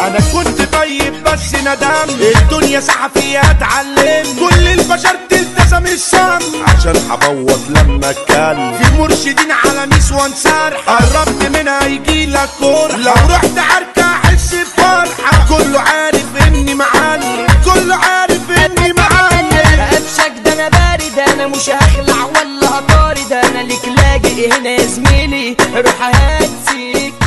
انا كنت طيب بس ندم الدنيا سحفية اتعلم كل البشر تلتزم الشم عشان هبوظ لما اتكلم في مرشدين على نسوان سرحة قربت منها يجيلك كره لو رحت عركة احس بفرحة كله عارف اني معلم كله عارف اني معلم قفشك ده انا بارد انا مش هخلع ولا هطارد انا ليك لاجئ هنا يا زميلي روح هات